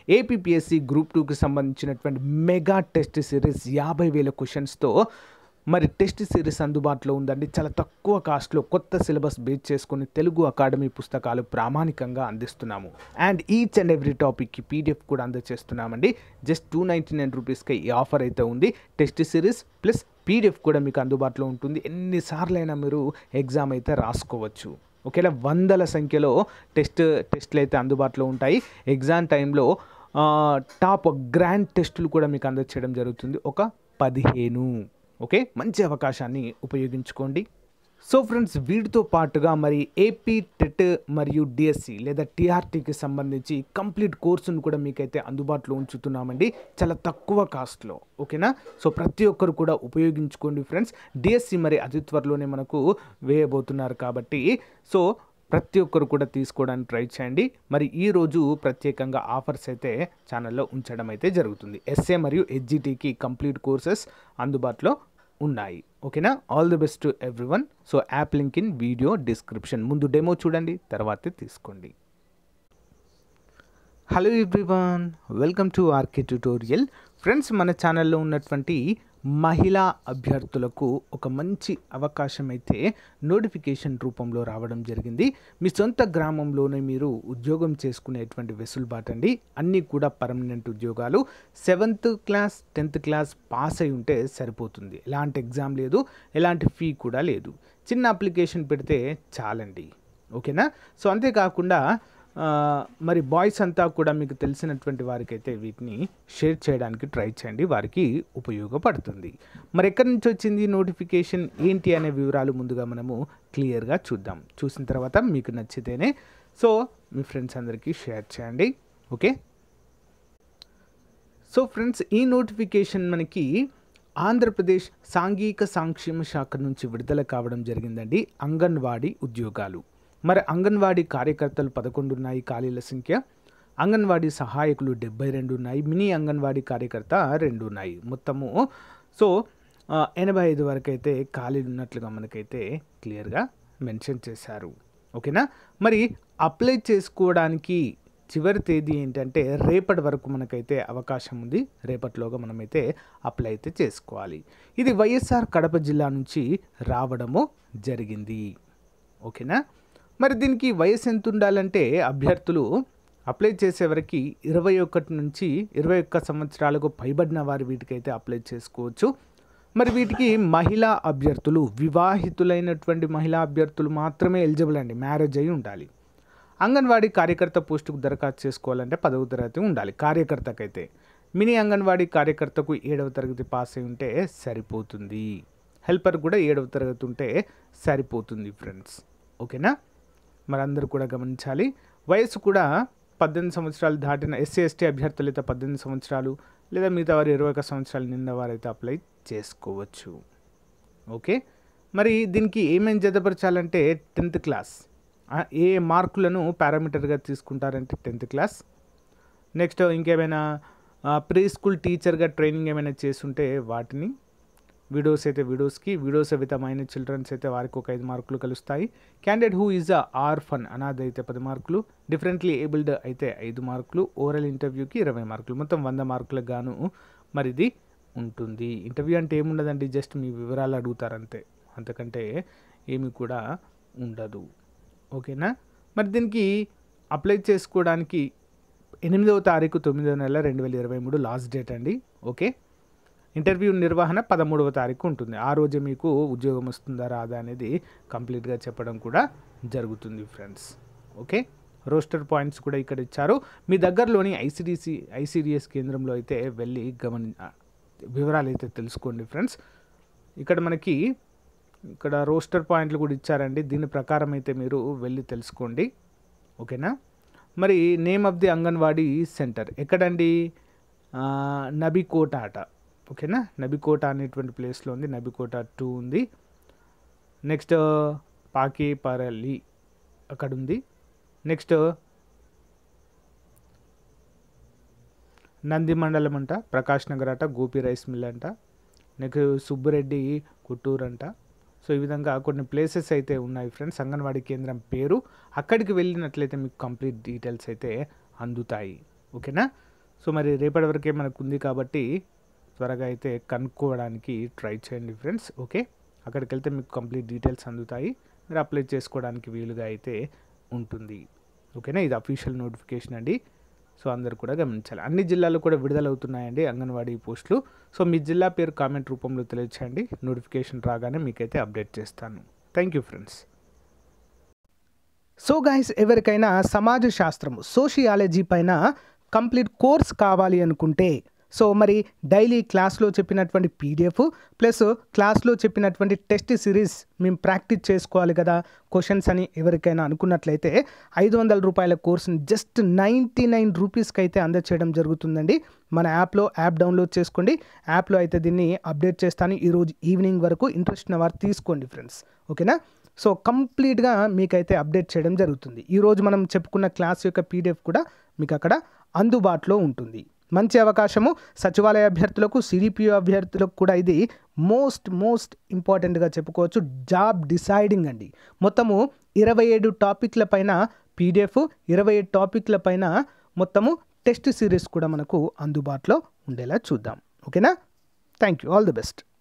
APPSC group టూకి సంబంధించినటువంటి mega test series యాభై వేల క్వశ్చన్స్తో మరి టెస్ట్ సిరీస్ అందుబాటులో ఉందండి చాలా తక్కువ కాస్ట్లో కొత్త సిలబస్ బేస్ చేసుకుని తెలుగు అకాడమీ పుస్తకాలు ప్రామాణికంగా అందిస్తున్నాము అండ్ ఈచ్ అండ్ ఎవ్రీ టాపిక్కి పీడిఎఫ్ కూడా అందజేస్తున్నామండి జస్ట్ టూ నైంటీ నైన్ రూపీస్కి ఈ ఆఫర్ అయితే ఉంది టెస్ట్ సిరీస్ ప్లస్ పీడిఎఫ్ కూడా మీకు అందుబాటులో ఉంటుంది ఎన్నిసార్లు అయినా మీరు ఎగ్జామ్ అయితే రాసుకోవచ్చు ఒకవేళ వందల సంఖ్యలో టెస్ట్ టెస్ట్లు అయితే అందుబాటులో ఉంటాయి ఎగ్జామ్ టైంలో ఆ, టాప్ గ్రాండ్ టెస్టులు కూడా మీకు అందచేయడం జరుగుతుంది ఒక పదిహేను ఓకే మంచి అవకాశాన్ని ఉపయోగించుకోండి సో ఫ్రెండ్స్ వీటితో పాటుగా మరి ఏపీ టెట్ మరియు డిఎస్సి లేదా టీఆర్టీకి సంబంధించి కంప్లీట్ కోర్సును కూడా మీకైతే అందుబాటులో ఉంచుతున్నామండి చాలా తక్కువ కాస్ట్లో ఓకేనా సో ప్రతి ఒక్కరు కూడా ఉపయోగించుకోండి ఫ్రెండ్స్ డిఎస్సి మరి అతి త్వరలోనే మనకు వేయబోతున్నారు కాబట్టి సో ప్రతి ఒక్కరు కూడా తీసుకోవడానికి ట్రై చేయండి మరి ఈ రోజు ప్రత్యేకంగా ఆఫర్స్ అయితే ఛానల్లో ఉంచడం అయితే జరుగుతుంది ఎస్ఏ మరియు హెచ్జిటికి కంప్లీట్ కోర్సెస్ అందుబాటులో ఉన్నాయి ఓకేనా all the best to every one so app link in video description ముందు డెమో చూడండి తర్వాతే తీసుకోండి hello everyone welcome to RK tutorial friends మన ఛానల్లో ఉన్నటువంటి మహిళా అభ్యర్థులకు ఒక మంచి అవకాశం అయితే నోటిఫికేషన్ రూపంలో రావడం జరిగింది మీ సొంత గ్రామంలోనే మీరు ఉద్యోగం చేసుకునేటువంటి వెసులుబాటు అండి అన్నీ కూడా పర్మనెంట్ ఉద్యోగాలు seventh class tenth class pass అయి ఉంటే సరిపోతుంది ఎలాంటి ఎగ్జామ్ లేదు ఎలాంటి ఫీ కూడా లేదు చిన్న అప్లికేషన్ పెడితే చాలండి ఓకేనా సో అంతేకాకుండా ఆ, మరి బాయ్స్ అంతా కూడా మీకు తెలిసినటువంటి వారికైతే వీటిని షేర్ చేయడానికి ట్రై చేయండి వారికి ఉపయోగపడుతుంది మరి ఎక్కడి నుంచి వచ్చింది నోటిఫికేషన్ ఏంటి అనే వివరాలు ముందుగా మనము క్లియర్గా చూద్దాం చూసిన తర్వాత మీకు నచ్చితేనే సో మీ ఫ్రెండ్స్ అందరికీ షేర్ చేయండి ఓకే సో ఫ్రెండ్స్ ఈ నోటిఫికేషన్ మనకి ఆంధ్రప్రదేశ్ సాంఘిక సంక్షేమ శాఖ నుంచి విడుదల కావడం జరిగిందండి అంగన్వాడీ ఉద్యోగాలు మరి అంగన్వాడీ కార్యకర్తలు పదకొండు ఉన్నాయి ఖాళీల సంఖ్య అంగన్వాడీ సహాయకులు డెబ్బై రెండు ఉన్నాయి మినీ అంగన్వాడీ కార్యకర్త రెండు ఉన్నాయి మొత్తము సో ఆ, ఎనభై ఐదు వరకు అయితే ఖాళీలు ఉన్నట్లుగా మనకైతే క్లియర్గా మెన్షన్ చేశారు ఓకేనా మరి అప్లై చేసుకోవడానికి చివరి తేదీ ఏంటంటే రేపటి వరకు మనకైతే అవకాశం ఉంది రేపటిలోగా మనమైతే అప్లై అయితే చేసుకోవాలి ఇది వైఎస్ఆర్ కడప జిల్లా నుంచి రావడము జరిగింది ఓకేనా మరి దీనికి వయసు ఎంత ఉండాలంటే అభ్యర్థులు అప్లై చేసేవరకు ఇరవై ఒకటి నుంచి ఇరవై ఒక్క సంవత్సరాలకు పైబడిన వారు వీటికైతే అప్లై చేసుకోవచ్చు మరి వీటికి మహిళా అభ్యర్థులు వివాహితులైనటువంటి మహిళా అభ్యర్థులు మాత్రమే ఎలిజిబుల్ అండి మ్యారేజ్ అయి ఉండాలి అంగన్వాడీ కార్యకర్త పోస్టుకు దరఖాస్తు చేసుకోవాలంటే పదవ తరగతి ఉండాలి కార్యకర్తకైతే మినీ అంగన్వాడీ కార్యకర్తకు ఏడవ తరగతి పాస్ అయి ఉంటే సరిపోతుంది హెల్పర్ కూడా ఏడవ తరగతి ఉంటే సరిపోతుంది ఫ్రెండ్స్ ఓకేనా మరి అందరూ కూడా గమనించాలి వయసు కూడా పద్దెనిమిది సంవత్సరాలు దాటిన ఎస్సీ ఎస్టీ అభ్యర్థులు అయితే పద్దెనిమిది సంవత్సరాలు లేదా మిగతా వారు ఇరవై ఒక సంవత్సరాలు నిన్న వారైతే అప్లై చేసుకోవచ్చు ఓకే మరి దీనికి ఏమేం జతపరచాలంటే టెన్త్ క్లాస్ ఆ, ఏ మార్కులను పారామీటర్గా తీసుకుంటారంటే టెన్త్ క్లాస్ నెక్స్ట్ ఇంకేమైనా ప్రీ స్కూల్ టీచర్గా ట్రైనింగ్ ఏమైనా చేస్తుంటే వాటిని వీడియోస్ అయితే వీడియోస్కి వీడియోస్ విత్ మైనర్ చిల్డ్రన్స్ అయితే వారికి ఒక ఐదు మార్కులు కలుస్తాయి candidate who is a orphan అనాథ అయితే పది మార్కులు డిఫరెంట్లీ ఏబుల్డ్ అయితే ఐదు మార్కులు ఓరల్ ఇంటర్వ్యూకి ఇరవై మార్కులు మొత్తం వంద మార్కులకు గాను మరి ఇది ఉంటుంది ఇంటర్వ్యూ అంటే ఏముండదండి జస్ట్ మీ వివరాలు అడుగుతారంతే అంతకంటే ఏమి కూడా ఉండదు ఓకేనా మరి దీనికి అప్లై చేసుకోవడానికి ఎనిమిదవ తారీఖు తొమ్మిదవ నెల రెండు వేల ఇరవై మూడు లాస్ట్ డేట్ అండి ఓకే ఇంటర్వ్యూ నిర్వహణ పదమూడవ తారీఖు ఉంటుంది ఆ రోజే మీకు ఉద్యోగం వస్తుందా రాదా అనేది కంప్లీట్గా చెప్పడం కూడా జరుగుతుంది ఫ్రెండ్స్ ఓకే రోస్టర్ పాయింట్స్ కూడా ఇక్కడ ఇచ్చారు మీ దగ్గరలోని ఐసిడిసి ఐసిడిఎస్ కేంద్రంలో అయితే వెళ్ళి గమని వివరాలు అయితే తెలుసుకోండి ఫ్రెండ్స్ ఇక్కడ మనకి ఇక్కడ రోస్టర్ పాయింట్లు కూడా ఇచ్చారండి దీని ప్రకారం అయితే మీరు వెళ్ళి తెలుసుకోండి ఓకేనా మరి name of the anganwadi centre ఎక్కడండి ఆ, నబికోట అట ఓకేనా నబికోట అనేటువంటి ప్లేస్లో ఉంది నబికోట టూ ఉంది నెక్స్ట్ పాకేపరలి అక్కడ ఉంది నెక్స్ట్ నంది మండలం అంట ప్రకాష్ నగర్ అట గోపి రైస్ మిల్ అంట నెక్స్ట్ సుబ్బిరెడ్డి కుట్టూరు అంట సో ఈ విధంగా కొన్ని ప్లేసెస్ అయితే ఉన్నాయి ఫ్రెండ్స్ అంగన్వాడీ కేంద్రం పేరు అక్కడికి వెళ్ళినట్లయితే మీకు కంప్లీట్ డీటెయిల్స్ అయితే అందుతాయి ఓకేనా సో మరి రేపటి వరకే మనకు ఉంది కాబట్టి త్వరగా అయితే కనుక్కోవడానికి ట్రై చేయండి ఫ్రెండ్స్ ఓకే అక్కడికి వెళ్తే మీకు కంప్లీట్ డీటెయిల్స్ అందుతాయి మీరు అప్లై చేసుకోవడానికి వీలుగా అయితే ఉంటుంది ఓకేనా ఇది అఫీషియల్ నోటిఫికేషన్ అండి సో అందరు కూడా గమనించాలి అన్ని జిల్లాల్లో కూడా విడుదలవుతున్నాయండి అంగన్వాడీ పోస్టులు సో మీ జిల్లా పేరు కామెంట్ రూపంలో తెలియచేయండి నోటిఫికేషన్ రాగానే మీకైతే అప్డేట్ చేస్తాను thank you friends so guys ఎవరికైనా సమాజ శాస్త్రము సోషియాలజీ పైన కంప్లీట్ కోర్స్ కావాలి అనుకుంటే సో మరి డైలీ క్లాస్లో చెప్పినటువంటి పీడిఎఫ్ ప్లస్ క్లాస్లో చెప్పినటువంటి టెస్ట్ సిరీస్ మేము ప్రాక్టీస్ చేసుకోవాలి కదా క్వశ్చన్స్ అని ఎవరికైనా అనుకున్నట్లయితే ఐదు వందల రూపాయల కోర్సుని జస్ట్ నైంటీ నైన్ రూపీస్కి అయితే అందచేయడం జరుగుతుందండి మన యాప్లో యాప్ డౌన్లోడ్ చేసుకోండి యాప్లో అయితే దీన్ని అప్డేట్ చేస్తాను ఈరోజు ఈవినింగ్ వరకు ఇంట్రెస్ట్ ఉన్న వారు తీసుకోండి ఫ్రెండ్స్ ఓకేనా సో కంప్లీట్గా మీకైతే అప్డేట్ చేయడం జరుగుతుంది ఈరోజు మనం చెప్పుకున్న క్లాస్ యొక్క పీడిఎఫ్ కూడా మీకు అక్కడ అందుబాటులో ఉంటుంది మంచి అవకాశము సచివాలయ అభ్యర్థులకు సిడిపిఓ అభ్యర్థులకు కూడా ఇది మోస్ట్ మోస్ట్ ఇంపార్టెంట్గా చెప్పుకోవచ్చు జాబ్ డిసైడింగ్ అండి మొత్తము ఇరవై ఏడు టాపిక్ల పైన పీడిఎఫ్ ఇరవై ఏడు టాపిక్ల పైన మొత్తము టెస్ట్ సిరీస్ కూడా మనకు అందుబాటులో ఉండేలా చూద్దాం ఓకేనా thank you all the best